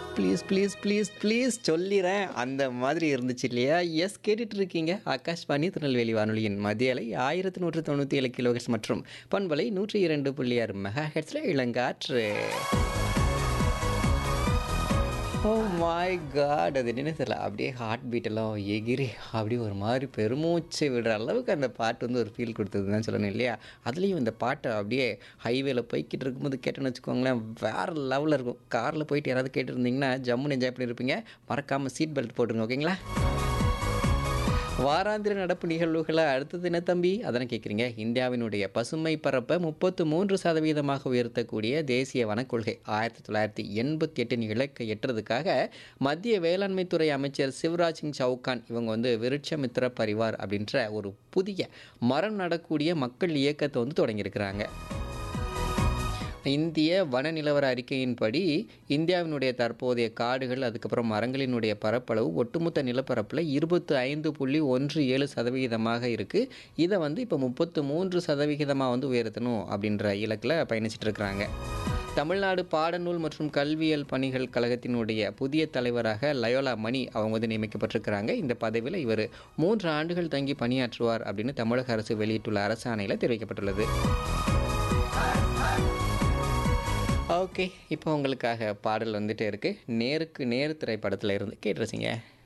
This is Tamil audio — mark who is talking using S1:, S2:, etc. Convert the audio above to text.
S1: ப்ளீஸ் ப்ளீஸ் ப்ளீஸ் ப்ளீஸ் சொல்லிடுறேன் அந்த மாதிரி இருந்துச்சு இல்லையா எஸ் கேட்டுட்டு இருக்கீங்க ஆகாஷ்வாணி திருநெல்வேலி வானொலியின் மத்திய அலை ஆயிரத்தி நூற்று தொண்ணூற்றி ஏழு கிலோஹெட்ஸ் மற்றும் பண்பலை நூற்றி இரண்டு புள்ளி ஆறு மெகா ஹெட்ஸில் இளங்காற்று ஓ மை காட் அது என்ன தெரியல அப்படியே ஹார்ட் பீட் எல்லாம் எகிரி அப்படியே ஒரு மாதிரி பெருமூச்சு விடுற அளவுக்கு அந்த பாட்டு வந்து ஒரு ஃபீல் கொடுத்தது தான் சொல்லணும் இல்லையா அதுலேயும் இந்த பாட்டை அப்படியே ஹைவேல போய்கிட்டு இருக்கும்போது கேட்டேன்னு வச்சுக்கோங்களேன் வேறு லெவலில் இருக்கும் காரில் போயிட்டு யாராவது கேட்டுருந்தீங்கன்னா ஜம்முன்னு என்ஜாய் பண்ணியிருப்பீங்க மறக்காமல் சீட் பெல்ட் போட்டுருங்க ஓகேங்களா வாராந்திர நடப்பு நிகழ்வுகளை அடுத்தது என்ன தம்பி அதனை கேட்குறீங்க இந்தியாவினுடைய பசுமை பரப்பை முப்பத்து மூன்று சதவீதமாக உயர்த்தக்கூடிய தேசிய வனக்கொள்கை ஆயிரத்தி தொள்ளாயிரத்தி எண்பத்தி எட்டின் இலக்கை எட்டுறதுக்காக மத்திய வேளாண்மைத்துறை அமைச்சர் சிவராஜ் சிங் சவுகான் இவங்க வந்து விருட்சமித்திர பரிவார் அப்படின்ற ஒரு புதிய மரம் நடக்கூடிய மக்கள் இயக்கத்தை வந்து தொடங்கியிருக்கிறாங்க இந்திய வன நிலவர அறிக்கையின்படி இந்தியாவினுடைய தற்போதைய காடுகள் அதுக்கப்புறம் மரங்களினுடைய பரப்பளவு ஒட்டுமொத்த நிலப்பரப்பில் இருபத்து ஐந்து புள்ளி ஒன்று ஏழு சதவிகிதமாக இருக்குது இதை வந்து இப்போ முப்பத்து மூன்று சதவிகிதமாக வந்து உயர்த்தணும் அப்படின்ற இலக்கில் பயணிச்சிட்டு இருக்கிறாங்க தமிழ்நாடு பாடநூல் மற்றும் கல்வியல் பணிகள் கழகத்தினுடைய புதிய தலைவராக லயோலா மணி அவங்க வந்து நியமிக்கப்பட்டிருக்கிறாங்க இந்த பதவியில் இவர் மூன்று ஆண்டுகள் தங்கி பணியாற்றுவார் அப்படின்னு தமிழக அரசு வெளியிட்டுள்ள அரசாணையில் தெரிவிக்கப்பட்டுள்ளது ஓகே இப்போ உங்களுக்காக பாடல் வந்துட்டே இருக்கு நேருக்கு நேர் திரைப்படத்தில் இருந்து கேட்டுருச்சிங்க